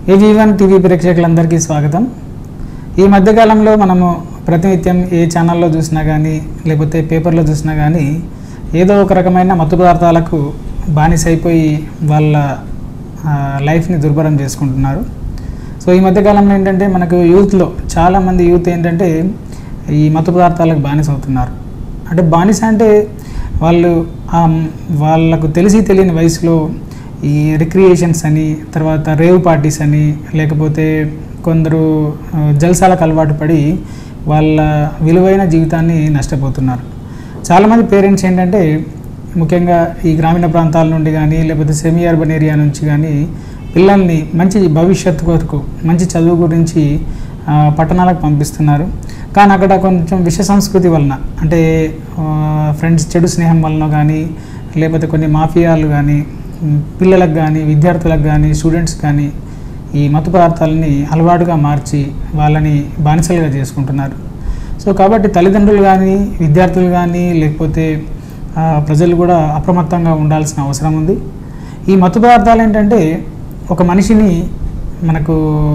AG one TV ప్రేక్షకులందరికీ స్వాగతం ఈ మధ్యకాలంలో మనము ప్రతినిత్యం ఏ ఛానల్లో చూసినా కానీ లేకపోతే పేపర్లో చూసినా కానీ ఏదో ఒక రకమైన మత్తు పదార్థాలకు బానిసైపోయి వాళ్ళ ఆ, లైఫ్ని దుర్భరం చేసుకుంటున్నారు సో ఈ మధ్యకాలంలో ఏంటంటే మనకు యూత్లో చాలామంది యూత్ ఏంటంటే ఈ మత్తు పదార్థాలకు బానిస అవుతున్నారు అంటే బానిస అంటే వాళ్ళు ఆ వాళ్ళకు తెలిసి తెలియని వయసులో ఈ రిక్రియేషన్స్ అని తర్వాత రేవ్ పార్టీస్ అని లేకపోతే కొందరు ఆ, జల్సాలకు అలవాటు పడి వాళ్ళ విలువైన జీవితాన్ని నష్టపోతున్నారు చాలామంది పేరెంట్స్ ఏంటంటే ముఖ్యంగా ఈ గ్రామీణ ప్రాంతాల నుండి కానీ లేకపోతే సెమీ అర్బన్ ఏరియా నుంచి కానీ పిల్లల్ని మంచి భవిష్యత్తు కొరకు మంచి చదువు గురించి ఆ, పట్టణాలకు పంపిస్తున్నారు కానీ అక్కడ కొంచెం విష సంస్కృతి వలన అంటే ఫ్రెండ్స్ చెడు స్నేహం వలన కానీ లేకపోతే కొన్ని మాఫియాలు కానీ ఉమ్, పిల్లలకు కానీ విద్యార్థులకు కానీ స్టూడెంట్స్ కానీ ఈ మత్తు పదార్థాలని అలవాటుగా మార్చి వాళ్ళని బానిసలుగా చేసుకుంటున్నారు సో కాబట్టి తల్లిదండ్రులు కానీ విద్యార్థులు కానీ లేకపోతే ఆ, ప్రజలు కూడా అప్రమత్తంగా ఉండాల్సిన అవసరం ఉంది ఈ మత్తు పదార్థాలు ఏంటంటే ఒక మనిషిని మనకు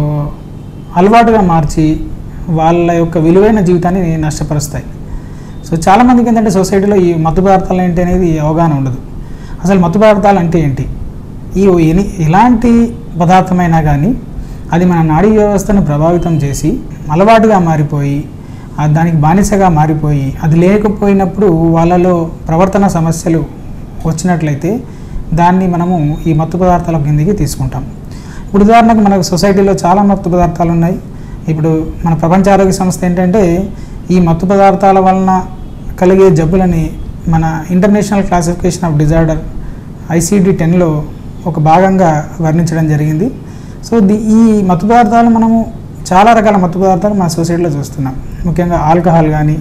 అలవాటుగా మార్చి వాళ్ళ యొక్క విలువైన జీవితాన్ని నష్టపరుస్తాయి సో చాలామందికి ఏంటంటే సొసైటీలో ఈ మత్తు పదార్థాలు ఏంటి అనేది అవగాహన ఉండదు అసలు మత్తు పదార్థాలు అంటే ఏంటి ఈ ఎని ఎలాంటి పదార్థమైనా కానీ అది మన నాడీ వ్యవస్థను ప్రభావితం చేసి అలవాటుగా మారిపోయి ఆ దానికి బానిసగా మారిపోయి అది లేకపోయినప్పుడు వాళ్ళలో ప్రవర్తన సమస్యలు వచ్చినట్లయితే దాన్ని మనము ఈ మత్తు పదార్థాల కిందికి తీసుకుంటాం ఇప్పుడు ఉదాహరణకు మనకు సొసైటీలో చాలా మత్తు పదార్థాలు ఉన్నాయి ఇప్పుడు మన ప్రపంచ ఆరోగ్య సంస్థ ఏంటంటే ఈ మత్తు పదార్థాల వలన కలిగే జబ్బులని మన international classification of disorder ICD టెన్లో ఒక భాగంగా వర్ణించడం జరిగింది సో ది ఈ మత్తు పదార్థాలు మనము చాలా రకాల మత్తు పదార్థాలు మన సొసైటీలో చూస్తున్నాం ముఖ్యంగా ఆల్కహాల్ కానీ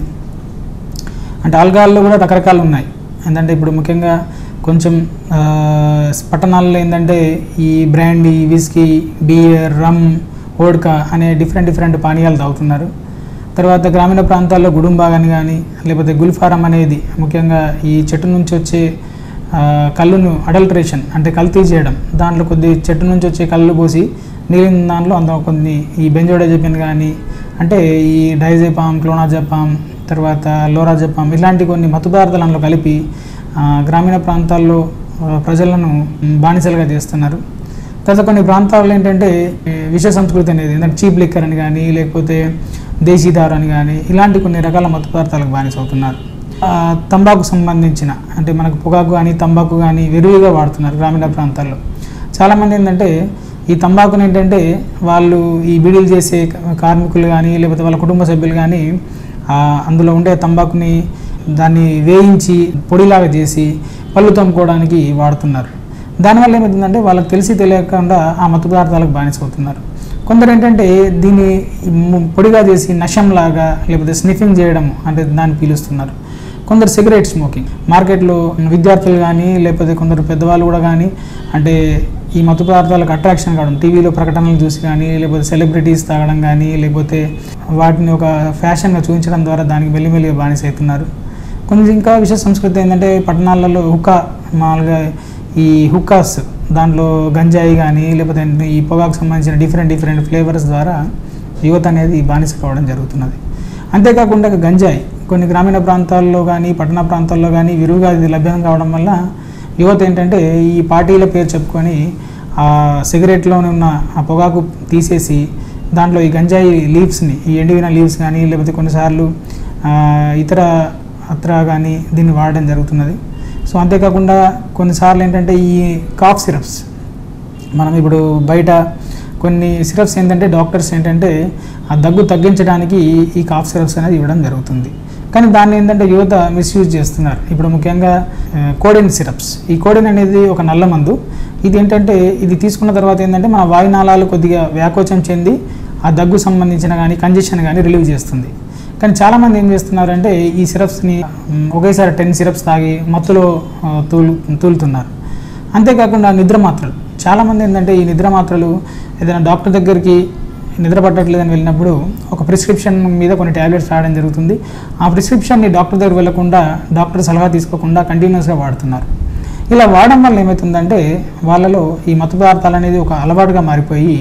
అంటే ఆల్కహాల్లో కూడా రకరకాలు ఉన్నాయి ఏంటంటే ఇప్పుడు ముఖ్యంగా కొంచెం ఆ, పట్టణాల్లో ఏంటంటే ఈ brandy whisky beer rum vodka అనే డిఫరెంట్ డిఫరెంట్ పానీయాలు తాగుతున్నారు తర్వాత గ్రామీణ ప్రాంతాల్లో గుడుంబాగని కానీ లేకపోతే గుల్ఫారం అనేది ముఖ్యంగా ఈ చెట్టు నుంచి వచ్చే ఆ, కళ్ళును అడల్టరేషన్ అంటే కల్తీ చేయడం దాంట్లో కొద్ది చెట్టు నుంచి వచ్చే కళ్ళు పోసి మిగిలిన దాంట్లో అందులో కొన్ని ఈ బెంజోడైజెపిన్ కానీ అంటే ఈ డైజెపామ్ క్లోనాజెపామ్ తర్వాత లోరాజెపామ్ ఇలాంటి కొన్ని మత్తు పదార్థాలు అందులో కలిపి ఆ, గ్రామీణ ప్రాంతాల్లో ఆ, ప్రజలను మ్, బానిసలుగా చేస్తున్నారు తర్వాత కొన్ని ప్రాంతాల్లో ఏంటంటే ఈ విష సంస్కృతి అనేది ఏంటంటే చీప్ లిక్కర్ అని కానీ లేకపోతే దేశీదారు అని కానీ ఇలాంటి కొన్ని రకాల మత్తు పదార్థాలకు బానిస అవుతున్నారు ఆ, తంబాకు సంబంధించిన అంటే మనకు పొగాకు కానీ తంబాకు కానీ విరివిగా వాడుతున్నారు గ్రామీణ ప్రాంతాల్లో చాలామంది ఏంటంటే ఈ తంబాకుని ఏంటంటే వాళ్ళు ఈ బీడీలు చేసే క- కార్మికులు కానీ లేకపోతే వాళ్ళ కుటుంబ సభ్యులు కానీ ఆ, అందులో ఉండే తంబాకుని దాన్ని వేయించి పొడిలాగా చేసి పళ్ళు తమ్ముకోవడానికి వాడుతున్నారు దానివల్ల ఏమవుతుందంటే వాళ్ళకి తెలిసి తెలియకుండా ఆ మత్తు పదార్థాలకు బానిస అవుతున్నారు కొందరు ఏంటంటే దీన్ని ము- పొడిగా చేసి నశంలాగా లేకపోతే స్నిఫింగ్ చేయడం అంటే దాన్ని పీలుస్తున్నారు కొందరు సిగరెట్ స్మోకింగ్ మార్కెట్లో విద్యార్థులు కానీ లేకపోతే కొందరు పెద్దవాళ్ళు కూడా కానీ అంటే ఈ మత్తు పదార్థాలకు అట్రాక్షన్ కావడం టీవీలో ప్రకటనలు చూసి కానీ లేకపోతే సెలబ్రిటీస్ తాగడం కానీ లేకపోతే వాటిని ఒక ఫ్యాషన్గా చూపించడం ద్వారా దానికి మెల్లిమెల్లిగా బానిస అవుతున్నారు కొంచెం ఇంకా విషయ సంస్కృతి ఏంటంటే పట్టణాలలో హుక్కా మామూలుగా ఈ హుక్కాస్ దాంట్లో గంజాయి కానీ లేకపోతే ఈ పొగాకు సంబంధించిన డిఫరెంట్ డిఫరెంట్ ఫ్లేవర్స్ ద్వారా యువత అనేది బానిస కావడం జరుగుతున్నది అంతేకాకుండా గంజాయి కొన్ని గ్రామీణ ప్రాంతాల్లో కానీ పట్టణ ప్రాంతాల్లో కానీ విరివిగా ఇది లభ్యం కావడం వల్ల యువత ఏంటంటే ఈ పార్టీల పేరు చెప్పుకొని ఆ సిగరెట్లోనే ఉన్న ఆ పొగాకు తీసేసి దాంట్లో ఈ గంజాయి లీవ్స్ని ఈ ఎండివిన లీవ్స్ కానీ లేకపోతే కొన్నిసార్లు ఆ, ఇతర అత్ర కానీ దీన్ని వాడడం జరుగుతున్నది సో అంతేకాకుండా కొన్నిసార్లు ఏంటంటే ఈ కాఫ్ సిరప్స్ మనం ఇప్పుడు బయట కొన్ని సిరప్స్ ఏంటంటే డాక్టర్స్ ఏంటంటే ఆ దగ్గు తగ్గించడానికి ఈ కాఫ్ సిరప్స్ అనేది ఇవ్వడం జరుగుతుంది కానీ దాన్ని ఏంటంటే యువత మిస్యూజ్ చేస్తున్నారు ఇప్పుడు ముఖ్యంగా కోడిన్ సిరప్స్ ఈ కోడిన్ అనేది ఒక నల్ల మందు ఇది ఏంటంటే ఇది తీసుకున్న తర్వాత ఏంటంటే మన వాయునాళాలు కొద్దిగా వ్యాకోచం చెంది ఆ దగ్గు సంబంధించిన కానీ కంజెషన్ కానీ రిలీవ్ చేస్తుంది కానీ చాలామంది ఏం చేస్తున్నారంటే ఈ సిరప్స్ని మ్, ఒకేసారి టెన్ సిరప్స్ తాగి మత్తులో ఆ, తూలు తూలుతున్నారు అంతేకాకుండా నిద్ర మాత్రలు చాలామంది ఏంటంటే ఈ నిద్ర మాత్రలు ఏదైనా డాక్టర్ దగ్గరికి నిద్ర పట్టట్లేదని వెళ్ళినప్పుడు ఒక ప్రిస్క్రిప్షన్ మీద కొన్ని ట్యాబ్లెట్స్ రాయడం జరుగుతుంది ఆ ప్రిస్క్రిప్షన్ని డాక్టర్ దగ్గర వెళ్లకుండా డాక్టర్ సలహా తీసుకోకుండా కంటిన్యూస్గా వాడుతున్నారు ఇలా వాడడం వల్ల ఏమవుతుందంటే వాళ్ళలో ఈ మత్తు పదార్థాలు అనేది ఒక అలవాటుగా మారిపోయి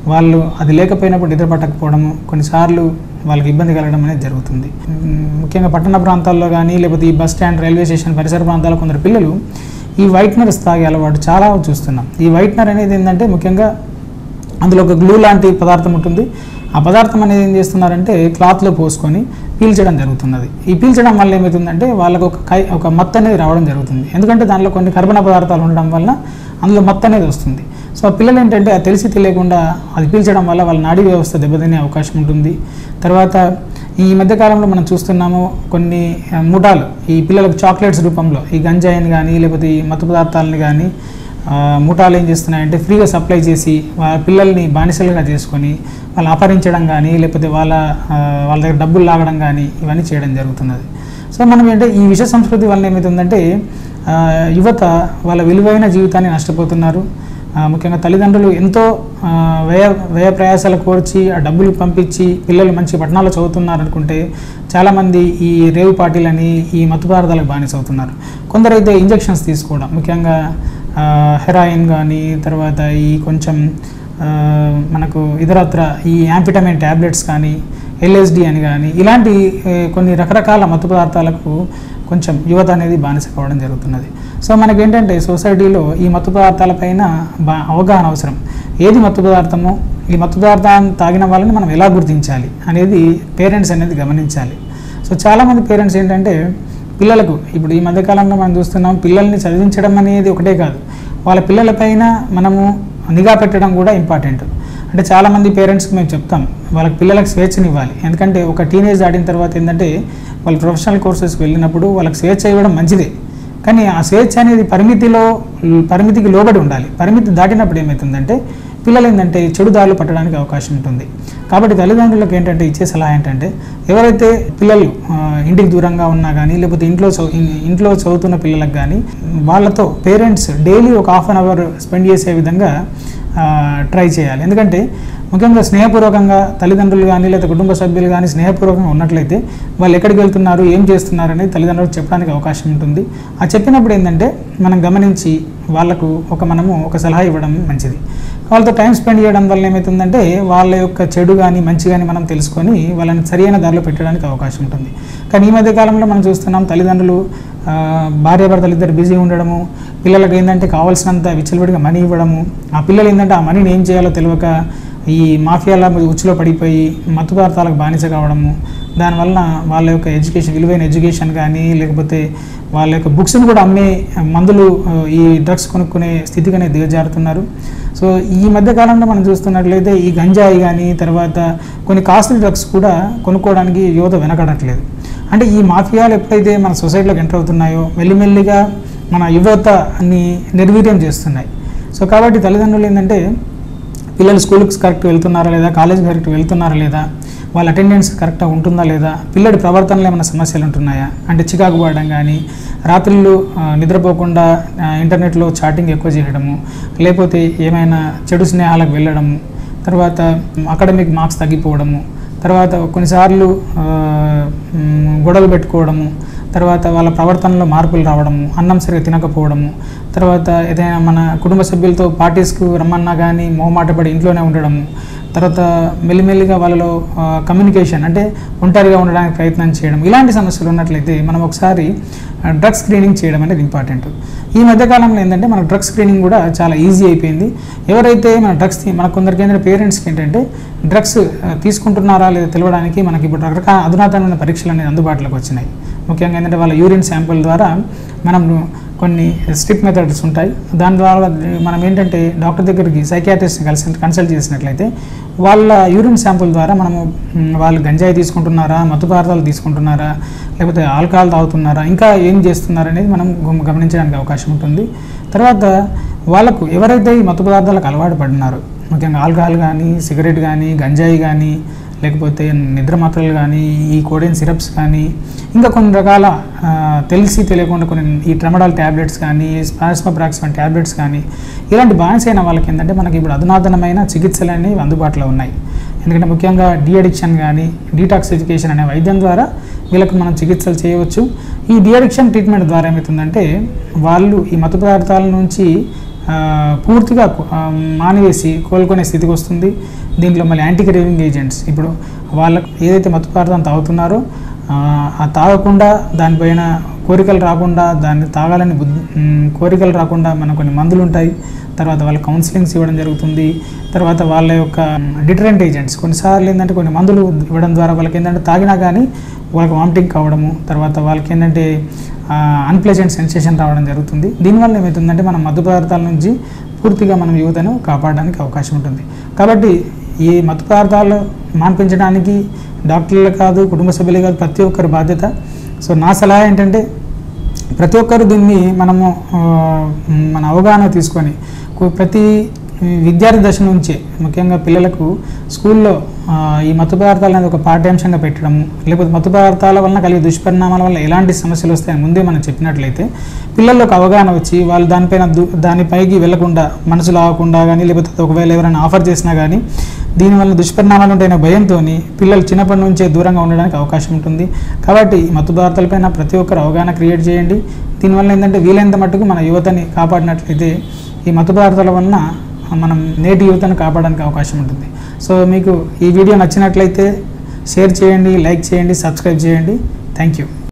వాళ్ళు అది లేకపోయినప్పుడు నిద్ర పట్టకపోవడము కొన్నిసార్లు వాళ్ళకి ఇబ్బంది కలగడం అనేది జరుగుతుంది మ్, ముఖ్యంగా పట్టణ ప్రాంతాల్లో కానీ లేకపోతే ఈ బస్ స్టాండ్ రైల్వే స్టేషన్ పరిసర ప్రాంతాల్లో కొందరు పిల్లలు ఈ వైట్నర్స్ తాగే అలవాటు చాలా చూస్తున్నాం ఈ వైట్నర్ అనేది ఏంటంటే ముఖ్యంగా అందులో ఒక గ్లూ లాంటి పదార్థం ఉంటుంది ఆ పదార్థం అనేది ఏం చేస్తున్నారంటే క్లాత్లో పోసుకొని పీల్చడం జరుగుతున్నది ఈ పీల్చడం వల్ల ఏమవుతుందంటే వాళ్ళకు ఒక కై ఒక మత్తు అనేది రావడం జరుగుతుంది ఎందుకంటే దానిలో కొన్ని కర్బన పదార్థాలు ఉండడం వల్ల అందులో మత్తు అనేది వస్తుంది సో ఆ పిల్లలు ఏంటంటే అది తెలిసి తెలియకుండా అది పీల్చడం వల్ల వాళ్ళ నాడీ వ్యవస్థ దెబ్బతినే అవకాశం ఉంటుంది తర్వాత ఈ మధ్యకాలంలో మనం చూస్తున్నాము కొన్ని ఆ, ముఠాలు ఈ పిల్లలకు చాక్లెట్స్ రూపంలో ఈ గంజాయిని కానీ లేకపోతే ఈ మత్తు పదార్థాలని కానీ ఆ, ముఠాలు ఏం చేస్తున్నాయంటే ఫ్రీగా సప్లై చేసి వాళ్ళ పిల్లల్ని బానిసలుగా చేసుకొని వాళ్ళు అపహరించడం కానీ లేకపోతే వాళ్ళ ఆ, వాళ్ళ దగ్గర డబ్బులు లాగడం కానీ ఇవన్నీ చేయడం జరుగుతున్నది సో మనం ఏంటంటే ఈ విష సంస్కృతి వల్ల ఏమవుతుందంటే ఆ, యువత వాళ్ళ విలువైన జీవితాన్ని నష్టపోతున్నారు ఆ, ముఖ్యంగా తల్లిదండ్రులు ఎంతో ఆ, వ్యయ వ్యయ ప్రయాసాలు కోర్చి ఆ డబ్బులు పంపించి పిల్లలు మంచి పట్టణాల్లో చదువుతున్నారు అనుకుంటే చాలామంది ఈ రేవు పార్టీలని ఈ మత్తు పదార్థాలకు బానిస అవుతున్నారు కొందరైతే ఇంజెక్షన్స్ తీసుకోవడం ముఖ్యంగా ఆ, హెరాయిన్ కానీ తర్వాత ఈ కొంచెం ఆ, మనకు ఇతరత్ర ఈ యాంపిటమైన్ ట్యాబ్లెట్స్ కానీ ఎల్ఎస్డి అని కానీ ఇలాంటి ఏ, కొన్ని రకరకాల మత్తు పదార్థాలకు కొంచెం యువత అనేది బానిస కావడం జరుగుతున్నది సో మనకేంటంటే సొసైటీలో ఈ మత్తు పదార్థాలపైన బా అవగాహన అవసరం ఏది మత్తు పదార్థమో ఈ మత్తు పదార్థాన్ని తాగిన వాళ్ళని మనం ఎలా గుర్తించాలి అనేది పేరెంట్స్ అనేది గమనించాలి సో చాలామంది పేరెంట్స్ ఏంటంటే పిల్లలకు ఇప్పుడు ఈ మధ్యకాలంలో మనం చూస్తున్నాం పిల్లల్ని చదివించడం అనేది ఒకటే కాదు వాళ్ళ పిల్లలపైన మనము నిఘా పెట్టడం కూడా ఇంపార్టెంట్ అంటే చాలామంది పేరెంట్స్కి మేము చెప్తాం వాళ్ళకి పిల్లలకు స్వేచ్ఛని ఇవ్వాలి ఎందుకంటే ఒక టీనేజ్ దాటిన తర్వాత ఏంటంటే వాళ్ళు ప్రొఫెషనల్ కోర్సెస్కి వెళ్ళినప్పుడు వాళ్ళకి స్వేచ్ఛ ఇవ్వడం మంచిదే కానీ ఆ స్వేచ్ఛ అనేది పరిమితిలో పరిమితికి లోబడి ఉండాలి పరిమితి దాటినప్పుడు ఏమవుతుందంటే పిల్లలు ఏంటంటే చెడు దారులు పట్టడానికి అవకాశం ఉంటుంది కాబట్టి తల్లిదండ్రులకు ఏంటంటే ఇచ్చే సలహా ఏంటంటే ఎవరైతే పిల్లలు ఆ, ఇంటికి దూరంగా ఉన్నా కానీ లేకపోతే ఇంట్లో చదువు ఇన్- ఇంట్లో చదువుతున్న పిల్లలకు కానీ వాళ్ళతో పేరెంట్స్ డైలీ ఒక హాఫ్ అన్ అవర్ స్పెండ్ చేసే విధంగా ట్రై చేయాలి ఎందుకంటే ముఖ్యంగా స్నేహపూర్వకంగా తల్లిదండ్రులు కానీ లేదా కుటుంబ సభ్యులు కానీ స్నేహపూర్వకంగా ఉన్నట్లయితే వాళ్ళు ఎక్కడికి వెళ్తున్నారు ఏం చేస్తున్నారు అనేది తల్లిదండ్రులకు చెప్పడానికి అవకాశం ఉంటుంది ఆ చెప్పినప్పుడు ఏంటంటే మనం గమనించి వాళ్ళకు ఒక మనము ఒక సలహా ఇవ్వడం మంచిది వాళ్ళతో టైం స్పెండ్ చేయడం వల్ల ఏమవుతుందంటే వాళ్ళ యొక్క చెడు కానీ మంచి కానీ మనం తెలుసుకొని వాళ్ళని సరైన దారిలో పెట్టడానికి అవకాశం ఉంటుంది కానీ ఈ మధ్య కాలంలో మనం చూస్తున్నాం తల్లిదండ్రులు ఆ, భార్యాభర్తలు ఇద్దరు బిజీ ఉండడము పిల్లలకు ఏంటంటే కావాల్సినంత విచ్చలవిడిగా మనీ ఇవ్వడము ఆ పిల్లలు ఏంటంటే ఆ మనీని ఏం చేయాలో తెలియక ఈ మాఫియాల ఉచ్చులో పడిపోయి మత్తు పదార్థాలకు బానిస కావడము దానివల్ల వాళ్ళ యొక్క ఎడ్యుకేషన్ విలువైన ఎడ్యుకేషన్ కానీ లేకపోతే వాళ్ళ యొక్క బుక్స్ని కూడా అమ్మే మందులు ఆ, ఈ డ్రగ్స్ కొనుక్కునే స్థితిగానే దిగజారుతున్నారు సో ఈ మధ్య కాలంలో మనం చూస్తున్నట్లయితే ఈ గంజాయి కానీ తర్వాత కొన్ని కాస్ట్లీ డ్రగ్స్ కూడా కొనుక్కోవడానికి యువత వెనకడట్లేదు అంటే ఈ మాఫియాలు ఎప్పుడైతే మన సొసైటీలోకి ఎంటర్ అవుతున్నాయో మెల్లిమెల్లిగా మన యువతని నిర్వీర్యం చేస్తున్నాయి సో కాబట్టి తల్లిదండ్రులు ఏంటంటే పిల్లలు స్కూల్కి కరెక్ట్ వెళ్తున్నారా లేదా కాలేజ్ కరెక్ట్ వెళ్తున్నారా లేదా వాళ్ళ అటెండెన్స్ కరెక్ట్గా ఉంటుందా లేదా పిల్లడి ప్రవర్తనలో ఏమైనా సమస్యలు ఉంటున్నాయా అంటే చికాకు పడడం కానీ రాత్రులు ఆ, నిద్రపోకుండా ఆ, ఇంటర్నెట్లో చాటింగ్ ఎక్కువ చేయడము లేకపోతే ఏమైనా చెడు స్నేహాలకు వెళ్ళడము తర్వాత అకాడమిక్ మార్క్స్ తగ్గిపోవడము తర్వాత కొన్నిసార్లు ఆ, మ్, గొడవలు పెట్టుకోవడము తర్వాత వాళ్ళ ప్రవర్తనలో మార్పులు రావడము అన్నం సరిగా తినకపోవడము తర్వాత ఏదైనా మన కుటుంబ సభ్యులతో పార్టీస్కు రమ్మన్నా కానీ మొహమాటపడి ఇంట్లోనే ఉండడము తర్వాత మెల్లిమెల్లిగా వాళ్ళలో కమ్యూనికేషన్ అంటే ఒంటరిగా ఉండడానికి ప్రయత్నం చేయడం ఇలాంటి సమస్యలు ఉన్నట్లయితే మనం ఒకసారి డ్రగ్ స్క్రీనింగ్ చేయడం అనేది ఇంపార్టెంట్ ఈ మధ్యకాలంలో ఏంటంటే మన డ్రగ్ స్క్రీనింగ్ కూడా చాలా ఈజీ అయిపోయింది ఎవరైతే మన డ్రగ్స్ మన కొందరికి ఏంటంటే పేరెంట్స్కి ఏంటంటే డ్రగ్స్ తీసుకుంటున్నారా లేదా తెలియడానికి మనకి ఇప్పుడు రకరకాల అధునాతనమైన పరీక్షలు అనేది అందుబాటులోకి వచ్చినాయి ముఖ్యంగా ఏంటంటే వాళ్ళ యూరిన్ శాంపుల్ ద్వారా మనం కొన్ని స్ట్రిప్ మెథడ్స్ ఉంటాయి దాని ద్వారా మనం ఏంటంటే డాక్టర్ దగ్గరికి సైకియాట్రిస్ట్ని కన్సల్ట్ కన్సల్ట్ చేసినట్లయితే వాళ్ళ యూరిన్ శాంపుల్ ద్వారా మనము మ్, వాళ్ళు గంజాయి తీసుకుంటున్నారా మత్తు పదార్థాలు తీసుకుంటున్నారా లేకపోతే ఆల్కహాల్ తాగుతున్నారా ఇంకా ఏం చేస్తున్నారా అనేది మనం గమ- గమనించడానికి అవకాశం ఉంటుంది తర్వాత వాళ్ళకు ఎవరైతే ఈ మత్తు పదార్థాలకు అలవాటు పడినారో ముఖ్యంగా ఆల్కహాల్ కానీ సిగరెట్ కానీ గంజాయి కానీ లేకపోతే నిద్ర మాత్రలు కానీ ఈ కోడైన్ సిరప్స్ కానీ ఇంకా కొన్ని రకాల ఆ, తెలిసి తెలియకుండా కొన్ని ఈ ట్రమడాల్ ట్యాబ్లెట్స్ కానీ స్పాస్మోబ్రాక్స్ వంటి ట్యాబ్లెట్స్ కానీ ఇలాంటి బానిస అయిన వాళ్ళకి ఏంటంటే మనకి ఇప్పుడు అధునాతనమైన చికిత్సలు అనేవి అందుబాటులో ఉన్నాయి ఎందుకంటే ముఖ్యంగా డీ అడిక్షన్ కానీ డీటాక్సిఫికేషన్ అనే వైద్యం ద్వారా వీళ్ళకు మనం చికిత్సలు చేయవచ్చు ఈ డీ అడిక్షన్ ట్రీట్మెంట్ ద్వారా ఏమవుతుందంటే వాళ్ళు ఈ మత్తు పదార్థాల నుంచి ఆ, పూర్తిగా కు- ఆ, మానివేసి కోలుకునే స్థితికి వస్తుంది దీంట్లో మళ్ళీ యాంటీ క్రేవింగ్ ఏజెంట్స్ ఇప్పుడు వాళ్ళకు ఏదైతే మత్తు పదార్థం తాగుతున్నారో ఆ, ఆ తాగకుండా దానిపైన కోరికలు రాకుండా దాన్ని తాగాలని బుద్ధి మ్, కోరికలు రాకుండా మన కొన్ని మందులు ఉంటాయి తర్వాత వాళ్ళ కౌన్సిలింగ్స్ ఇవ్వడం జరుగుతుంది తర్వాత వాళ్ళ యొక్క డిటరెంట్ ఏజెంట్స్ కొన్నిసార్లు ఏంటంటే కొన్ని మందులు ఇవ్వడం ద్వారా వాళ్ళకి ఏంటంటే తాగినా కానీ వాళ్ళకి వామిటింగ్ కావడము తర్వాత వాళ్ళకి ఏంటంటే అన్ప్లెజెంట్ సెన్సేషన్ రావడం జరుగుతుంది దీనివల్ల ఏమవుతుందంటే మనం మత్తు పదార్థాల నుంచి పూర్తిగా మనం యువతను కాపాడడానికి అవకాశం ఉంటుంది కాబట్టి ఈ మత్తు పదార్థాలు మాన్పించడానికి డాక్టర్లు కాదు కుటుంబ సభ్యులే కాదు ప్రతి ఒక్కరి బాధ్యత సో నా సలహా ఏంటంటే ప్రతి ఒక్కరు దీన్ని మనము ఆ, మన అవగాహన తీసుకొని కు- ప్రతి విద్యార్థి దశ నుంచే ముఖ్యంగా పిల్లలకు స్కూల్లో ఆ, ఈ మత్తు పదార్థాలు అనేది ఒక పాఠ్యాంశంగా పెట్టడము లేకపోతే మత్తు పదార్థాల వలన కలిగే దుష్పరిణామాల వల్ల ఎలాంటి సమస్యలు వస్తాయని ముందే మనం చెప్పినట్లయితే పిల్లల్లో ఒక అవగాహన వచ్చి వాళ్ళు దానిపైన దు దానిపైకి వెళ్లకుండా మనసు లాగకుండా కానీ లేకపోతే ఒకవేళ ఎవరైనా ఆఫర్ చేసినా కానీ దీనివల్ల దుష్పరిణామాలు ఉంటాయనే భయంతో పిల్లలు చిన్నప్పటి నుంచే దూరంగా ఉండడానికి అవకాశం ఉంటుంది కాబట్టి ఈ మత్తు పదార్థాలపైన ప్రతి ఒక్కరు అవగాహన క్రియేట్ చేయండి దీనివల్ల ఏంటంటే వీలైనంత మట్టుకు మన యువతని కాపాడినట్లయితే ఈ మత్తు పదార్థాల వలన మనం నేటి యువతను కాపాడడానికి అవకాశం ఉంటుంది సో మీకు ఈ వీడియో నచ్చినట్లయితే షేర్ చేయండి లైక్ చేయండి సబ్స్క్రైబ్ చేయండి థ్యాంక్ యూ